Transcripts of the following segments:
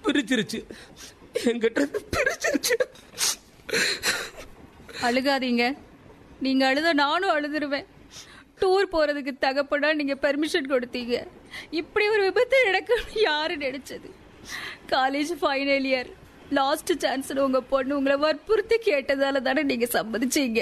பிரிச்சிருச்சு என்கிட்ட இருந்து பிரிச்சிருச்சு அழுகாதீங்க நீங்க அழுத நானும் அழுதுருவேன் டூர் போறதுக்கு தகப்பனா நீங்க பெர்மிஷன் கொடுத்தீங்க இப்படி ஒரு விபத்து நடக்கும்னு யாரு நினைச்சது college final year last chance உங்க பொண்ணு உங்களை வற்புறுத்தி கேட்டதால தானே நீங்க சம்மதிச்சீங்க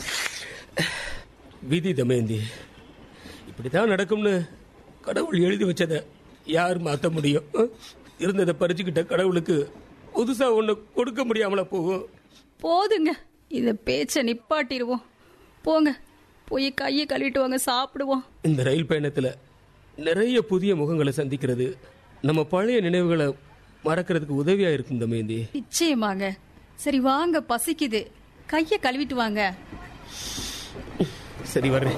விதி தமேந்தி இப்படித்தான் நடக்கும்னு கடவுள் எழுதி வச்சதை யார் மாற்ற முடியும் அஹ்? இருந்ததை பறிச்சுக்கிட்ட கடவுளுக்கு புதுசா ஒன்று கொடுக்க முடியாமல போகும் போதுங்க இந்த பேச்சை நிப்பாட்டிடுவோம் போங்க போய் கையை கழுவிட்டு வாங்க சாப்பிடுவோம் இந்த ரயில் பயணத்தில் நிறைய புதிய முகங்களை சந்திக்கிறது நம்ம பழைய நினைவுகளை மறக்கிறதுக்கு உதவியா இருக்கும் தமேந்தி நிச்சயமாங்க சரி வாங்க பசிக்குது கையை கழுவிட்டு வாங்க சரி வர்றேன்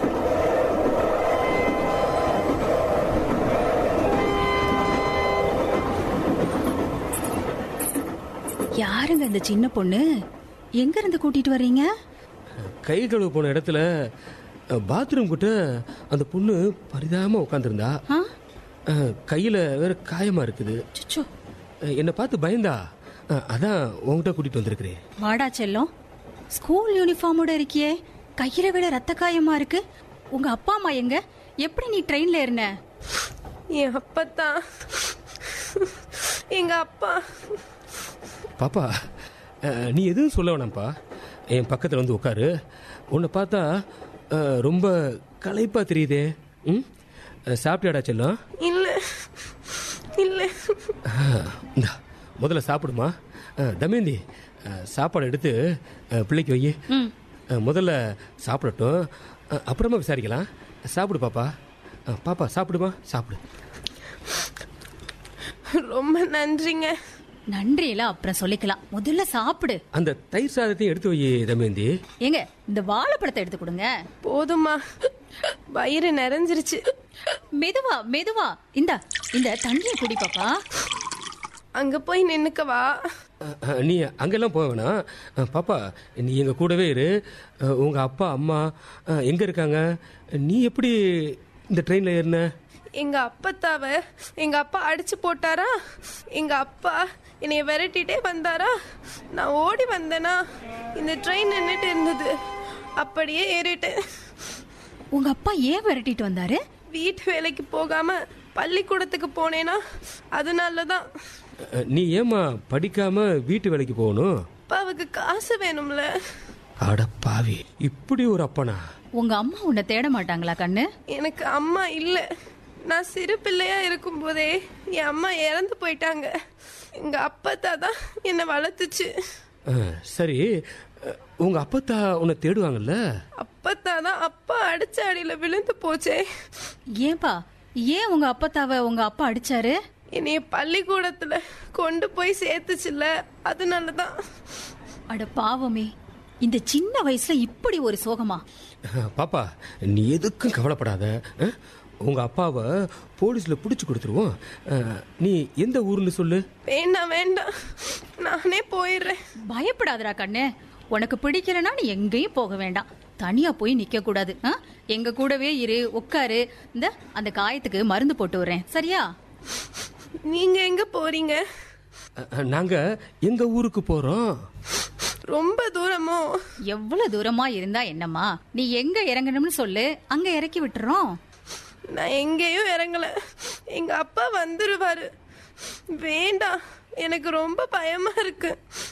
யாருங்க இந்த சின்ன பொண்ணு எங்க இருந்து கூட்டிட்டு வர்றீங்க கை கழுவ போன இடத்துல பாத்ரூம் கிட்ட அந்த பொண்ணு பரிதாம உட்காந்துருந்தா ஆ? கையில வேற காயமா இருக்குது சுச்சோ அஹ், என்னை பார்த்து பயந்தா அஹ், அதான் உங்ககிட்ட கூட்டிட்டு வந்திருக்கிறேன் வாடா செல்லம் ஸ்கூல் யூனிஃபார்மோட இருக்கியே கையில விட ரத்த காயமா இருக்கு உங்க அப்பா அம்மா எங்க எப்படி நீ ட்ரெயின்ல இருந்த என் அப்பத்தான் எங்க அப்பா பாப்பா அஹ், நீ எதுவும் சொல்ல வேணாம்ப்பா என் பக்கத்தில் வந்து உட்காரு உன்னை பார்த்தா அஹ், ரொம்ப களைப்பா தெரியுதே ம் அஹ், சாப்பிட்டியாடா செல்லம் இல்ல இல்ல அஹ், இந்தா முதல்ல சாப்பிடுமா அஹ், தமேந்தி அஹ், சாப்பாடு எடுத்து அஹ், பிள்ளைக்கு வை அஹ், முதல்ல சாப்பிடட்டும் அஹ், அப்புறமா விசாரிக்கலாம் சாப்பிடு பாப்பா அஹ், பாப்பா சாப்பிடுமா சாப்பிடு ரொம்ப நன்றிங்க நன்றி எல்லாம் அப்புறம் சொல்லிக்கலாம் முதல்ல சாப்பிடு அந்த தயிர் சாதத்தையும் எடுத்து வை தமேந்தி ஏங்க இந்த வாழைப்பழத்தை எடுத்து கொடுங்க போதுமா வயிறு நிறைஞ்சிருச்சு மெதுவா மெதுவா இந்த இந்த தண்ணியை குடி பாப்பா அங்க போய் நின்னுக்கவா அஹ், அஹ், நீ அங்கெல்லாம் போக வேணாம் அஹ், பாப்பா நீ எங்க கூடவே இரு அஹ், உங்க அப்பா அம்மா அஹ், எங்க இருக்காங்க நீ எப்படி இந்த ட்ரெயின்ல ஏறின எங்க அப்பத்தாவ எங்க அப்பா அடிச்சு போட்டாரா எங்க அப்பா என்னைய விரட்டிட்டே வந்தாரா நான் ஓடி வந்தேனா இந்த ட்ரெயின் நின்னுட்டு இருந்தது அப்படியே ஏறிட்டேன் உங்க அப்பா ஏன் விரட்டிட்டு வந்தாரு வீட்டு வேலைக்கு போகாம பள்ளிக்கூடத்துக்கு போனேனா அதனாலதான் அஹ், நீ ஏமா படிக்காம வீட்டு வேலைக்கு போகணும் அப்பாவுக்கு காசு வேணும்ல அட பாவி இப்படி ஒரு அப்பனா உங்க அம்மா உன்னை தேட மாட்டாங்களா கண்ணு எனக்கு அம்மா இல்ல நான் சிறு பிள்ளையா இருக்கும்போதே என் அம்மா இறந்து போயிட்டாங்க எங்க அப்பத்தா தான் என்னை வளர்த்துச்சு அஹ், சரி அஹ், உங்க அப்பத்தா உன்னை தேடுவாங்கல்ல அப்பத்தா தான் அப்பா அடிச்ச அடியில விழுந்து போச்சே ஏன்பா ஏன் உங்க அப்பத்தாவ உங்க அப்பா அடிச்சாரு என்னைய பள்ளிக்கூடத்துல கொண்டு போய் சேர்த்துச்சுல அதனாலதான் அட பாவமே இந்த சின்ன வயசுல இப்படி ஒரு சோகமா அஹ், பாப்பா நீ எதுக்கும் கவலைப்படாத அஹ், உங்க அப்பாவை போலீஸ்ல பிடிச்சு கொடுத்துருவோம் அஹ், நீ எந்த ஊர்னு சொல்லு வேண்டாம் வேண்டாம் நானே போயிடுறேன் பயப்படாதடா கண்ணு உனக்கு பிடிக்கலனா நீ எங்கேயும் போக வேண்டாம் தனியா போய் நிக்க கூடாது ஆ? எங்க கூடவே இரு உட்காரு இந்த அந்த காயத்துக்கு மருந்து போட்டு விடுறேன் சரியா நீங்க எங்க போறீங்க அஹ், நாங்க எங்க ஊருக்கு போறோம் ரொம்ப தூரமோ எவ்வளவு தூரமா இருந்தா என்னம்மா நீ எங்க இறங்கணும்னு சொல்லு அங்க இறக்கி விட்டுறோம் நான் எங்கேயும் இறங்கல எங்க அப்பா வந்துருவாரு வேண்டாம் எனக்கு ரொம்ப பயமா இருக்கு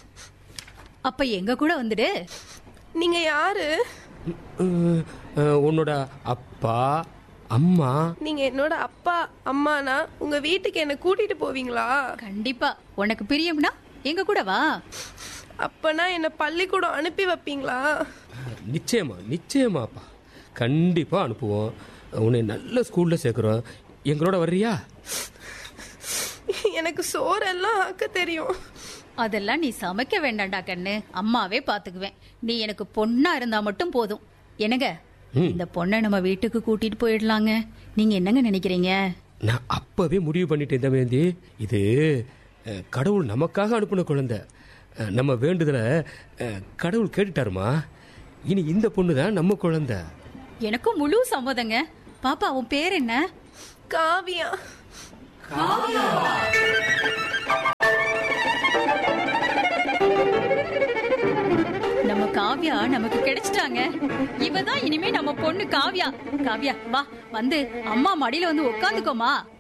அப்ப எங்க கூட வந்துடு நீங்க யாரு அஹ், அஹ், உன்னோட அப்பா அம்மா நீங்க என்னோட அப்பா அம்மானா உங்க வீட்டுக்கு என்ன கூட்டிட்டு போவீங்களா கண்டிப்பா உனக்கு பிரியம்னா எங்க கூட வா அப்பனா என்ன பள்ளிக்கூடம் அனுப்பி வைப்பீங்களா அஹ், நிச்சயமா நிச்சயமாப்பா கண்டிப்பா அனுப்புவோம் உன்னை நல்ல ஸ்கூல்ல சேர்க்குறோம் எங்களோட வர்றியா எனக்கு சோறெல்லாம் ஆக்க தெரியும் அதெல்லாம் நீ சமைக்க வேண்டாம்டா கண்ணு அம்மாவே பாத்துக்குவேன் நீ எனக்கு பொண்ணா இருந்தா மட்டும் போதும் என்னங்க இந்த பொண்ணை நம்ம வீட்டுக்கு கூட்டிட்டு போயிடலாங்க நீங்க என்னங்க நினைக்கிறீங்க நான் அப்பவே முடிவு பண்ணிட்டேன் தமேந்தி இது அஹ், கடவுள் நமக்காக அனுப்பின குழந்தை அஹ், நம்ம வேண்டுதல அஹ், கடவுள் கேட்டுட்டாருமா இனி இந்த பொண்ணு தான் நம்ம குழந்தை எனக்கும் முழு சம்மதங்க பாப்பா உன் பேர் என்ன காவியா காவ்யா நமக்கு கிடைச்சிட்டாங்க இவ தான் இனிமே நம்ம பொண்ணு காவ்யா காவ்யா வா வந்து அம்மா மடியில வந்து உட்காந்துக்கோமா